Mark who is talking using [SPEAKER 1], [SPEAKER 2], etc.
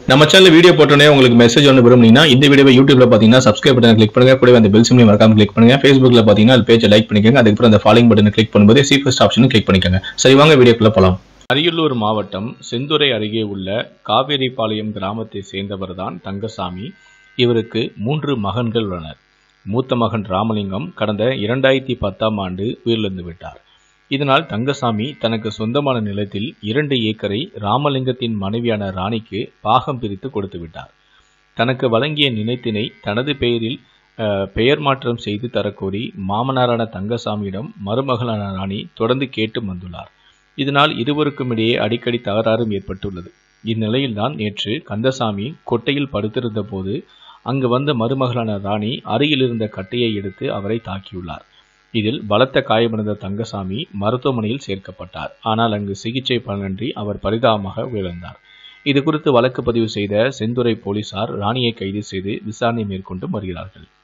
[SPEAKER 1] நம்ம channel video போட்டோன்னே உங்களுக்கு மெசேஜ் ஒன்று விரும்புனீங்கன்னா இந்த வீடியோவை யூடியூப்ல பார்த்தீங்கன்னா சப்ஸ்கிரைப் பட்டன் கிளிக் பண்ணுங்க கூடவே அந்த பெல் சிம்லையும் மறக்காம கிளிக் பண்ணுங்க ஃபேஸ்புக்ல பார்த்தீங்கன்னா அது பேஜை லைக் பண்ணிக்கோங்க அதுக்கப்புறம் அந்த ஃபாலோயிங் பட்டனை கிளிக் பண்ணும்போது சி ஃபர்ஸ்ட் ஆப்ஷனும் கிளிக் பண்ணிக்கோங்க சரி வாங்க வீடியோக்குள்ள போலாம் அரியலூர் மாவட்டம் செந்துறை அருகே உள்ள காவேரிபாளையம் கிராமத்தை சேர்ந்தவர் தான் தங்கசாமி இவருக்கு மூன்று மகன்கள் உள்ளனர் மூத்த மகன் ராமலிங்கம் கடந்த இரண்டாயிரத்தி பத்தாம் ஆண்டு உயிரிழந்து விட்டார் இதனால் தங்கசாமி தனக்கு சொந்தமான நிலத்தில் இரண்டு ஏக்கரை ராமலிங்கத்தின் மனைவியான ராணிக்கு பாகம் பிரித்து கொடுத்து விட்டார் தனக்கு வழங்கிய நிலத்தினை தனது பெயரில் அஹ், பெயர் மாற்றம் செய்து தரக்கோரி மாமனாரான தங்கசாமியிடம் மருமகளான ராணி தொடர்ந்து கேட்டு வந்துள்ளார் இதனால் இருவருக்கும் இடையே அடிக்கடி தகராறும் ஏற்பட்டுள்ளது இந்நிலையில்தான் நேற்று கந்தசாமி கொட்டையில் படுத்திருந்த போது அங்கு வந்த மருமகளான ராணி அருகில் இருந்த கட்டையை எடுத்து அவரை தாக்கியுள்ளார் இதில் பலத்த காயமடைந்த தங்கசாமி மருத்துவமனையில் சேர்க்கப்பட்டார் ஆனால் அங்கு சிகிச்சை பலனின்றி அவர் பரிதாபமாக உயிரிழந்தார் இது குறித்து வழக்கு பதிவு செய்த செந்துறை போலீசார் ராணியை கைது செய்து விசாரணை மேற்கொண்டு வருகிறார்கள்